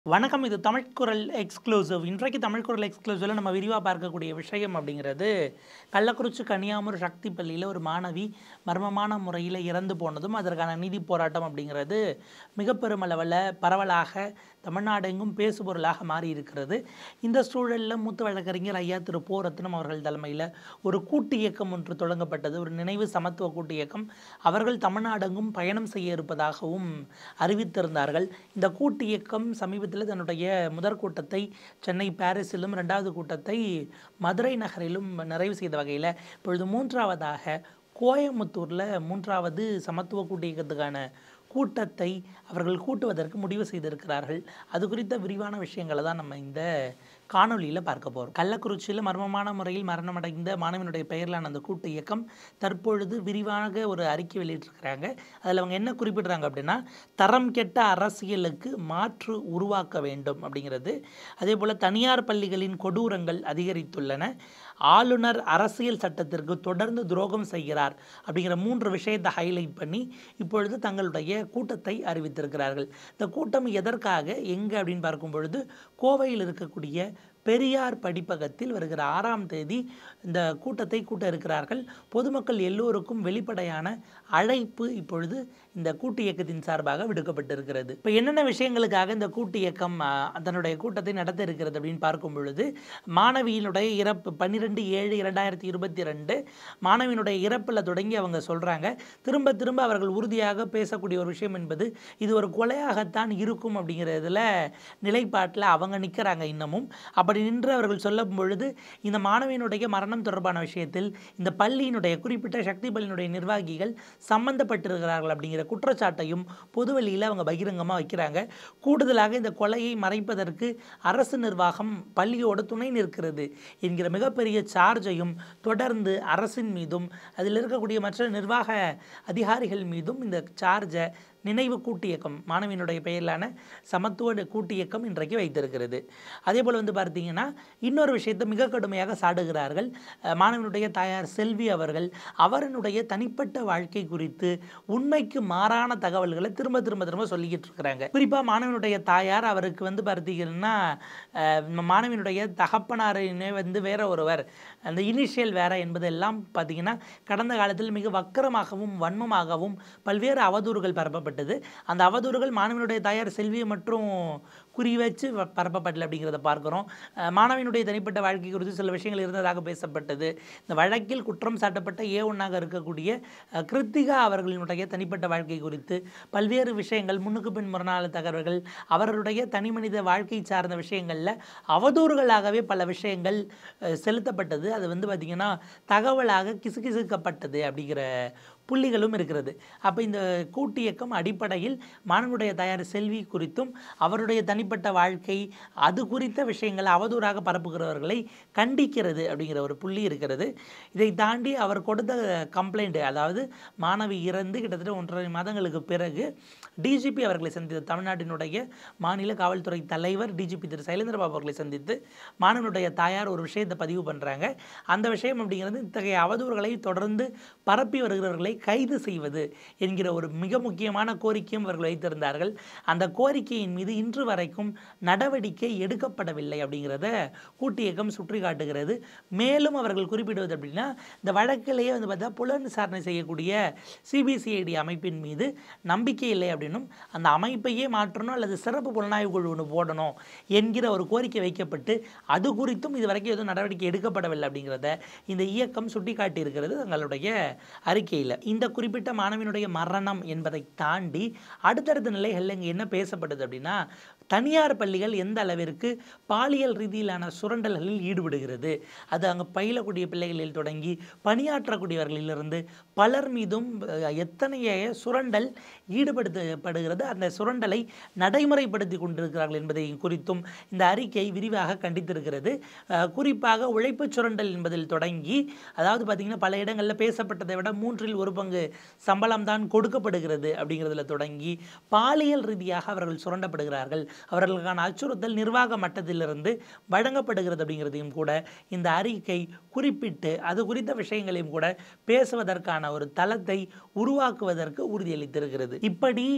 வணக்கம் இது தமிழ்குரல் எக்ஸ்க்ளூசிவ் இன்றைக்கு தமிழ்குரல் எக்ஸ்க்ளூசிவில் நம்ம விரிவாக பார்க்கக்கூடிய விஷயம் அப்படிங்கிறது கள்ளக்குறிச்சி கன்னியாகுமரி சக்தி பள்ளியில் ஒரு மாணவி மர்மமான முறையில் இறந்து போனதும் அதற்கான நீதி போராட்டம் அப்படிங்கிறது மிக பெருமளவில் பரவலாக தமிழ்நாடு எங்கும் பேசுபொருளாக மாறி இருக்கிறது இந்த சூழலில் மூத்த வழக்கறிஞர் ஐயா திரு போ ரத்னம் அவர்கள் தலைமையில் ஒரு கூட்டு இயக்கம் ஒன்று தொடங்கப்பட்டது ஒரு நினைவு சமத்துவ கூட்டு இயக்கம் அவர்கள் தமிழ்நாடெங்கும் பயணம் செய்ய இருப்பதாகவும் அறிவித்திருந்தார்கள் இந்த கூட்டு இயக்கம் சமீபத்தில் தன்னுடைய முதற் கூட்டத்தை சென்னை பாரிஸிலும் ரெண்டாவது கூட்டத்தை மதுரை நகரிலும் நிறைவு செய்த வகையில் இப்பொழுது மூன்றாவதாக கோயமுத்தூரில் மூன்றாவது சமத்துவ கூட்டு இயக்கத்துக்கான கூட்டத்தை அவர்கள் கூட்டுவதற்கு முடிவு செய்திருக்கிறார்கள் அது குறித்த விரிவான விஷயங்களை தான் நம்ம இந்த காணொளியில் பார்க்க போகிறோம் கள்ளக்குறிச்சியில் மர்மமான முறையில் மரணமடைந்த மாணவனுடைய பெயரிலான அந்த கூட்டு இயக்கம் தற்பொழுது விரிவாக ஒரு அறிக்கை வெளியிட்டிருக்கிறாங்க அதில் அவங்க என்ன குறிப்பிடுறாங்க அப்படின்னா தரம் கெட்ட அரசியலுக்கு மாற்று உருவாக்க வேண்டும் அப்படிங்கிறது அதே போல் தனியார் பள்ளிகளின் கொடூரங்கள் அதிகரித்துள்ளன ஆளுநர் அரசியல் சட்டத்திற்கு தொடர்ந்து துரோகம் செய்கிறார் அப்படிங்கிற மூன்று விஷயத்தை ஹைலைட் பண்ணி இப்பொழுது தங்களுடைய கூட்டத்தை அறிவித்திருக்கிறார்கள் இந்த கூட்டம் எதற்காக எங்கே அப்படின்னு பார்க்கும் பொழுது கோவையில் இருக்கக்கூடிய பெரியார் படிப்பகத்தில் வருகிற ஆறாம் தேதி இந்த கூட்டத்தை கூட்ட இருக்கிறார்கள் பொதுமக்கள் எல்லோருக்கும் வெளிப்படையான அழைப்பு இப்பொழுது இந்த கூட்டு இயக்கத்தின் சார்பாக விடுக்கப்பட்டிருக்கிறது இப்போ என்னென்ன விஷயங்களுக்காக இந்த கூட்டு இயக்கம் ஆ, தன்னுடைய கூட்டத்தை நடத்த இருக்கிறது அப்படின்னு பார்க்கும் பொழுது மாணவியினுடைய இறப்பு பன்னிரெண்டு ஏழு இரண்டாயிரத்தி இருபத்தி ரெண்டு மாணவியினுடைய இறப்பில் தொடங்கி அவங்க சொல்கிறாங்க திரும்ப திரும்ப அவர்கள் உறுதியாக பேசக்கூடிய ஒரு விஷயம் என்பது இது ஒரு கொலையாகத்தான் இருக்கும் அப்படிங்கிறதுல நிலைப்பாட்டில் அவங்க நிற்கிறாங்க இன்னமும் அப்படி நின்று அவர்கள் சொல்லும் பொழுது இந்த மாணவியினுடைய மரணம் தொடர்பான விஷயத்தில் இந்த பள்ளியினுடைய குறிப்பிட்ட சக்தி பள்ளியினுடைய நிர்வாகிகள் சம்பந்தப்பட்டிருக்கிறார்கள் அப்படிங்கிற குற்றச்சாட்டையும் பொதுவெளியில் அவங்க பகிரங்கமாக வைக்கிறாங்க கூடுதலாக இந்த கொலையை மறைப்பதற்கு அரசு நிர்வாகம் பள்ளியோடு துணை நிற்கிறது என்கிற மிகப்பெரிய சார்ஜையும் தொடர்ந்து அரசின் மீதும் அதில் இருக்கக்கூடிய மற்ற நிர்வாக அதிகாரிகள் மீதும் இந்த சார்ஜை நினைவு கூட்டு இயக்கம் மாணவியினுடைய பெயரிலான சமத்துவ கூட்டு இயக்கம் இன்றைக்கு வைத்திருக்கிறது அதே போல் வந்து பார்த்தீங்கன்னா இன்னொரு விஷயத்தை மிக கடுமையாக சாடுகிறார்கள் அஹ், மாணவனுடைய தாயார் செல்வி அவர்கள் அவரனுடைய தனிப்பட்ட வாழ்க்கை குறித்து உண்மைக்கு மாறான தகவல்களை திரும்ப திரும்ப திரும்ப சொல்லிக்கிட்டு இருக்கிறாங்க குறிப்பாக மாணவனுடைய தாயார் அவருக்கு வந்து பார்த்தீங்கன்னா அஹ், மாணவனுடைய தகப்பனாரினே வந்து வேற ஒருவர் அந்த இனிஷியல் வேற என்பதெல்லாம் பார்த்தீங்கன்னா கடந்த காலத்தில் மிக வக்கரமாகவும் வன்மமாகவும் பல்வேறு அவதூறுகள் பரப்பப்பட்டது அந்த அவதூறுகள் மாணவனுடைய தாயார் செல்வியை மற்றும் குறி வச்சு வ- பரப்பப்படல அப்படிங்கிறத பார்க்குறோம் அஹ் மாணவனுடைய தனிப்பட்ட வாழ்க்கை குறித்து சில விஷயங்கள் இருந்ததாக பேசப்பட்டது இந்த வழக்கில் குற்றம் சாட்டப்பட்ட ஏ ஒன்னாக இருக்கக்கூடிய அஹ், கிருத்திகா அவர்களினுடைய தனிப்பட்ட வாழ்க்கை குறித்து பல்வேறு விஷயங்கள் முன்னுக்கு பின் முரணான தகவல்கள் அவர்களுடைய தனிமனித வாழ்க்கை சார்ந்த விஷயங்களில் அவதூறுகளாகவே பல விஷயங்கள் அஹ், செலுத்தப்பட்டது அது வந்து பார்த்திங்கன்னா தகவலாக கிசுகிசுக்கப்பட்டது அப்படிங்கிற புள்ளிகளும் இருக்கிறது அப்போ இந்த கூட்டு இயக்கம் அடிப்படையில் மாணவனுடைய தயார் செல்வி குறித்தும் அவருடைய தனிப்பட்ட வாழ்க்கை அது குறித்த விஷயங்களை அவதூறாக பரப்புகிறவர்களை கண்டிக்கிறது அப்படிங்கிற ஒரு புள்ளி இருக்கிறது இதை தாண்டி அவர் கொடுத்த கம்ப்ளைண்ட் அதாவது மாணவி இறந்து கிட்டத்தட்ட ஒன்றரை மாதங்களுக்கு பிறகு டிஜிபி அவர்களை சந்தித்த தமிழ்நாட்டினுடைய மாநில காவல்துறை தலைவர் டிஜிபி திரு சைலேந்திரபாபு அவர்களை சந்தித்து மாணவனுடைய தாயார் ஒரு விஷயத்தை பதிவு பண்ணுறாங்க அந்த விஷயம் அப்படிங்கிறது இத்தகைய அவதூறுகளை தொடர்ந்து பரப்பி வருகிறவர்களை கைது செய்வது என்கிற ஒரு மிக முக்கியமான கோரிக்கையும் அவர்கள் வைத்திருந்தார்கள் அந்த கோரிக்கையின் மீது இன்று வரைக்கும் நடவடிக்கை எடுக்கப்படவில்லை அப்படிங்கிறத கூட்டு இயக்கம் சுற்றி காட்டுகிறது மேலும் அவர்கள் குறிப்பிடுவது அப்படின்னா இந்த வழக்கிலேயே வந்து பார்த்தா புலன் விசாரணை செய்யக்கூடிய சிபிசிஐடி அமைப்பின் மீது நம்பிக்கை இல்லை அப்படின்னும் அந்த அமைப்பையே மாற்றணும் அல்லது சிறப்பு புலனாய்வு குழு ஒன்று போடணும் என்கிற ஒரு கோரிக்கை வைக்கப்பட்டு அது குறித்தும் இது வரைக்கும் எதுவும் நடவடிக்கை எடுக்கப்படவில்லை அப்படிங்கிறத இந்த இயக்கம் சுட்டிக்காட்டி இருக்கிறது தங்களுடைய அறிக்கையில் இந்த குறிப்பிட்ட மாணவனுடைய மரணம் என்பதை தாண்டி அடுத்தடுத்த நிலைகளில் இங்கே என்ன பேசப்படுது அப்படின்னா தனியார் பள்ளிகள் எந்த அளவிற்கு பாலியல் ரீதியிலான சுரண்டல்களில் ஈடுபடுகிறது அது அங்கே பயிலக்கூடிய பிள்ளைகளில் தொடங்கி பணியாற்றக்கூடியவர்களிலிருந்து பலர் மீதும் அஹ், எத்தனைய சுரண்டல் ஈடுபடுத்தப்படுகிறது அந்த சுரண்டலை நடைமுறைப்படுத்தி கொண்டிருக்கிறார்கள் என்பதை குறித்தும் இந்த அறிக்கை விரிவாக கண்டித்திருக்கிறது அஹ், குறிப்பாக உழைப்புச் சுரண்டல் என்பதில் தொடங்கி அதாவது பார்த்திங்கன்னா பல இடங்களில் பேசப்பட்டதை விட மூன்றில் ஒரு பங்கு சம்பளம் தான் கொடுக்கப்படுகிறது அப்படிங்கிறதுல தொடங்கி பாலியல் ரீதியாக அவர்கள் சுரண்டப்படுகிறார்கள் அவர்களுக்கான அச்சுறுத்தல் நிர்வாக மட்டத்திலிருந்து வழங்கப்படுகிறது அப்படிங்கிறதையும் கூட இந்த அறிக்கை குறிப்பிட்டு அது குறித்த விஷயங்களையும் கூட பேசுவதற்கான ஒரு தளத்தை உருவாக்குவதற்கு உறுதியளித்திருக்கிறது இப்படி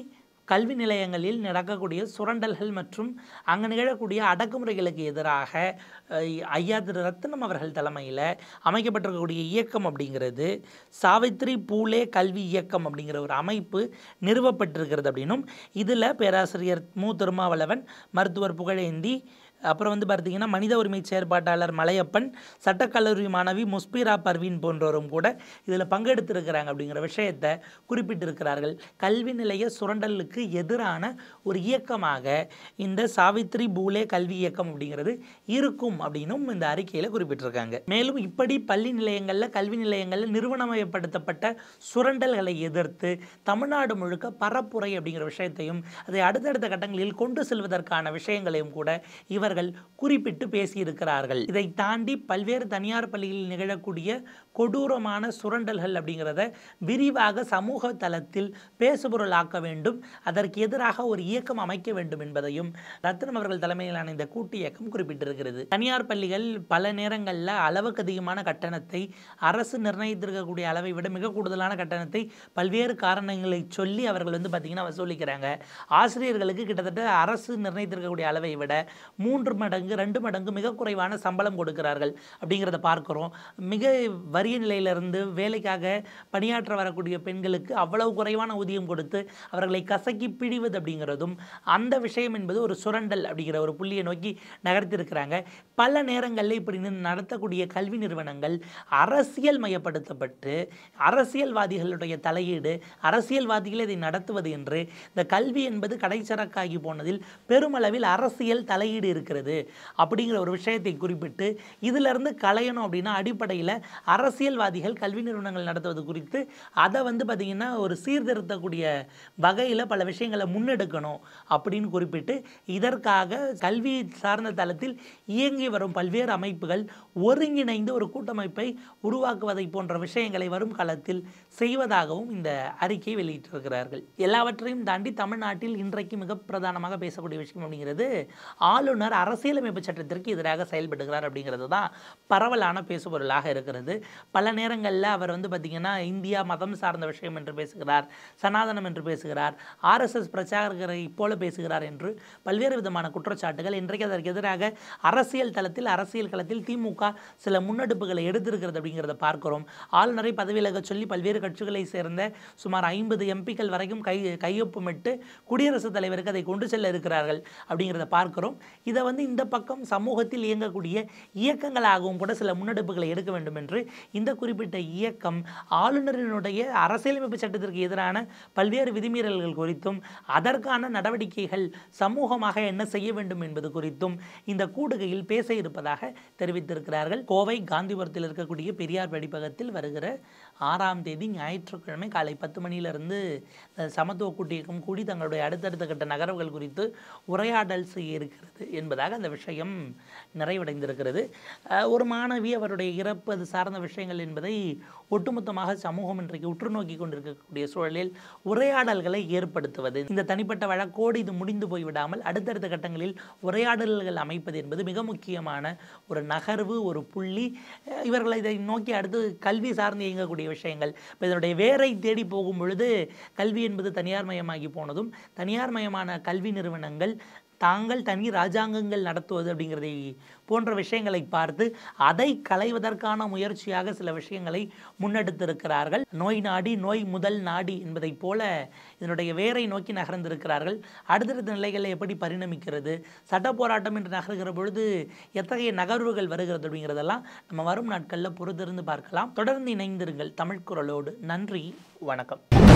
கல்வி நிலையங்களில் நடக்கக்கூடிய சுரண்டல்கள் மற்றும் அங்கே நிகழக்கூடிய அடக்குமுறைகளுக்கு எதிராக அஹ், ஐயா திரு ரத்னம் அவர்கள் தலைமையில் அமைக்கப்பட்டிருக்கக்கூடிய இயக்கம் அப்படிங்கிறது சாவித்ரி பூலே கல்வி இயக்கம் அப்படிங்கிற ஒரு அமைப்பு நிறுவப்பட்டிருக்கிறது அப்படின்னும் இதில் பேராசிரியர் மு திருமாவளவன் மருத்துவர் புகழேந்தி அப்புறம் வந்து பார்த்தீங்கன்னா மனித உரிமை செயற்பாட்டாளர் மலையப்பன் சட்டக்கல்லூரி மாணவி முஸ்பிரா பர்வீன் போன்றோரும் கூட இதில் பங்கெடுத்திருக்கிறாங்க அப்படிங்கிற விஷயத்தை குறிப்பிட்டிருக்கிறார்கள் கல்வி நிலைய சுரண்டலுக்கு எதிரான ஒரு இயக்கமாக இந்த சாவித்ரி பூலே கல்வி இயக்கம் அப்படிங்கிறது இருக்கும் அப்படின்னும் இந்த அறிக்கையில் குறிப்பிட்டிருக்காங்க மேலும் இப்படி பள்ளி நிலையங்களில் கல்வி நிலையங்களில் நிறுவனமயப்படுத்தப்பட்ட சுரண்டல்களை எதிர்த்து தமிழ்நாடு முழுக்க பரப்புரை அப்படிங்கிற விஷயத்தையும் அதை அடுத்தடுத்த கட்டங்களில் கொண்டு செல்வதற்கான விஷயங்களையும் கூட இவர்கள் குறிப்பிட்டு பேசியிருக்கிறார்கள் இதை தாண்டி பல்வேறு தனியார் பள்ளிகளில் நிகழக்கூடிய கொடூரமான சுரண்டல்கள் அப்படிங்கிறத விரிவாக சமூக தளத்தில் பேசுபொருளாக்க வேண்டும் அதற்கு எதிராக ஒரு இயக்கம் அமைக்க வேண்டும் என்பதையும் ரத்னம் அவர்கள் தலைமையிலான இந்த கூட்டு இயக்கம் குறிப்பிட்டிருக்கிறது தனியார் பள்ளிகள் பல நேரங்களில் அளவுக்கு அதிகமான கட்டணத்தை அரசு நிர்ணயித்திருக்கக்கூடிய அளவை விட மிக கூடுதலான கட்டணத்தை பல்வேறு காரணங்களை சொல்லி அவர்கள் வந்து பார்த்திங்கன்னா வசூலிக்கிறாங்க ஆசிரியர்களுக்கு கிட்டத்தட்ட அரசு நிர்ணயித்திருக்கக்கூடிய அளவை விட மூன்று மடங்கு ரெண்டு மடங்கு மிக குறைவான சம்பளம் கொடுக்கிறார்கள் அப்படிங்கிறத பார்க்குறோம் மிக வறிய நிலையிலிருந்து வேலைக்காக பணியாற்ற வரக்கூடிய பெண்களுக்கு அவ்வளவு குறைவான ஊதியம் கொடுத்து அவர்களை கசக்கி பிழிவது அப்படிங்கிறதும் அந்த விஷயம் என்பது ஒரு சுரண்டல் அப்படிங்கிற ஒரு புள்ளியை நோக்கி நகர்த்திருக்கிறாங்க பல நேரங்களில் இப்படி நின்னு நடத்தக்கூடிய கல்வி நிறுவனங்கள் அரசியல் மயப்படுத்தப்பட்டு அரசியல்வாதிகளுடைய தலையீடு அரசியல்வாதிகள் இதை நடத்துவது என்று இந்த கல்வி என்பது கடைச்சரக்காகி போனதில் பெருமளவில் அரசியல் தலையீடு இருக்கிறது அப்படிங்கிற ஒரு விஷயத்தை குறிப்பிட்டு இதிலிருந்து களையணும் அப்படின்னா அடிப்படையில் அரசியல்வாதிகள் கல்வி நிறுவனங்கள் நடத்துவது குறித்து அதை வந்து பார்த்திங்கன்னா ஒரு சீர்திருத்தக்கூடிய வகையில் பல விஷயங்களை முன்னெடுக்கணும் அப்படின்னு குறிப்பிட்டு இதற்காக கல்வி சார்ந்த தளத்தில் இயங்கி வரும் பல்வேறு அமைப்புகள் ஒருங்கிணைந்து ஒரு கூட்டமைப்பை உருவாக்குவதை போன்ற விஷயங்களை வரும் காலத்தில் செய்வதாகவும் இந்த அறிக்கை வெளியிட்டிருக்கிறார்கள் எல்லாவற்றையும் தாண்டி தமிழ்நாட்டில் இன்றைக்கு மிக பிரதானமாக பேசக்கூடிய விஷயம் அப்படிங்கிறது ஆளுநர் அரசியலமைப்பு சட்டத்திற்கு எதிராக செயல்படுகிறார் அப்படிங்கிறது தான் பரவலான பேசுபொருளாக இருக்கிறது பல நேரங்களில் அவர் வந்து பார்த்திங்கன்னா இந்தியா மதம் சார்ந்த விஷயம் என்று பேசுகிறார் சனாதனம் என்று பேசுகிறார் ஆர்எஸ்எஸ் பிரச்சாரகரை போல பேசுகிறார் என்று பல்வேறு விதமான குற்றச்சாட்டுகள் இன்றைக்கு அதற்கு எதிராக அரசியல் தளத்தில் அரசியல் களத்தில் திமுக சில முன்னெடுப்புகளை எடுத்திருக்கிறது அப்படிங்கிறத பார்க்கிறோம் ஆளுநரை பதவியிலக சொல்லி பல்வேறு கட்சிகளை சேர்ந்த சுமார் ஐம்பது எம்பிக்கள் வரைக்கும் கை கையொப்பமிட்டு குடியரசுத் தலைவருக்கு அதை கொண்டு செல்ல இருக்கிறார்கள் அப்படிங்கிறத பார்க்கிறோம் இதை வந்து இந்த பக்கம் சமூகத்தில் இயங்கக்கூடிய இயக்கங்களாகவும் கூட சில முன்னெடுப்புகளை எடுக்க வேண்டும் என்று இந்த குறிப்பிட்ட இயக்கம் ஆளுநரினுடைய அரசியலமைப்பு சட்டத்திற்கு எதிரான பல்வேறு விதிமீறல்கள் குறித்தும் அதற்கான நடவடிக்கைகள் சமூகமாக என்ன செய்ய வேண்டும் என்பது குறித்தும் இந்த கூடுகையில் பேச இருப்பதாக தெரிவித்திருக்கிறார்கள் கோவை காந்திபுரத்தில் இருக்கக்கூடிய பெரியார் படிப்பகத்தில் வருகிற ஆறாம் தேதி ஞாயிற்றுக்கிழமை காலை பத்து மணியிலிருந்து அஹ், சமத்துவ கூட்டு இயக்கம் கூடி தங்களுடைய அடுத்தடுத்த கட்ட நகர்வுகள் குறித்து உரையாடல் செய்ய இருக்கிறது என்பதாக அந்த விஷயம் நிறைவடைந்திருக்கிறது அஹ், ஒரு மாணவி அவருடைய இறப்பு அது சார்ந்த விஷயங்கள் என்பதை ஒட்டுமொத்தமாக சமூகம் இன்றைக்கு உற்று நோக்கி கொண்டிருக்கக்கூடிய சூழலில் உரையாடல்களை ஏற்படுத்துவது இந்த தனிப்பட்ட வழக்கோடு இது முடிந்து போய்விடாமல் அடுத்தடுத்த கட்டங்களில் உரையாடல்கள் அமைப்பது என்பது மிக முக்கியமான ஒரு நகர்வு ஒரு புள்ளி அஹ், இவர்கள் இதை நோக்கி அடுத்து கல்வி சார்ந்து இயங்கக்கூடிய விஷயங்கள் இப்போ இதனுடைய வேரை தேடி போகும் பொழுது கல்வி என்பது தனியார் மயமாகி போனதும் தனியார் மயமான கல்வி நிறுவனங்கள் தாங்கள் தனி ராஜாங்கங்கள் நடத்துவது அப்படிங்கிறதை போன்ற விஷயங்களை பார்த்து அதை களைவதற்கான முயற்சியாக சில விஷயங்களை முன்னெடுத்திருக்கிறார்கள் நோய் நாடி நோய் முதல் நாடி என்பதைப் போல இதனுடைய வேரை நோக்கி நகர்ந்திருக்கிறார்கள் அடுத்தடுத்த நிலைகளில் எப்படி பரிணமிக்கிறது சட்ட போராட்டம் என்று நகர்கிற பொழுது எத்தகைய நகர்வுகள் வருகிறது அப்படிங்கிறதெல்லாம் நம்ம வரும் நாட்களில் பொறுத்திருந்து பார்க்கலாம் தொடர்ந்து இணைந்திருங்கள் தமிழ் குரலோடு நன்றி வணக்கம்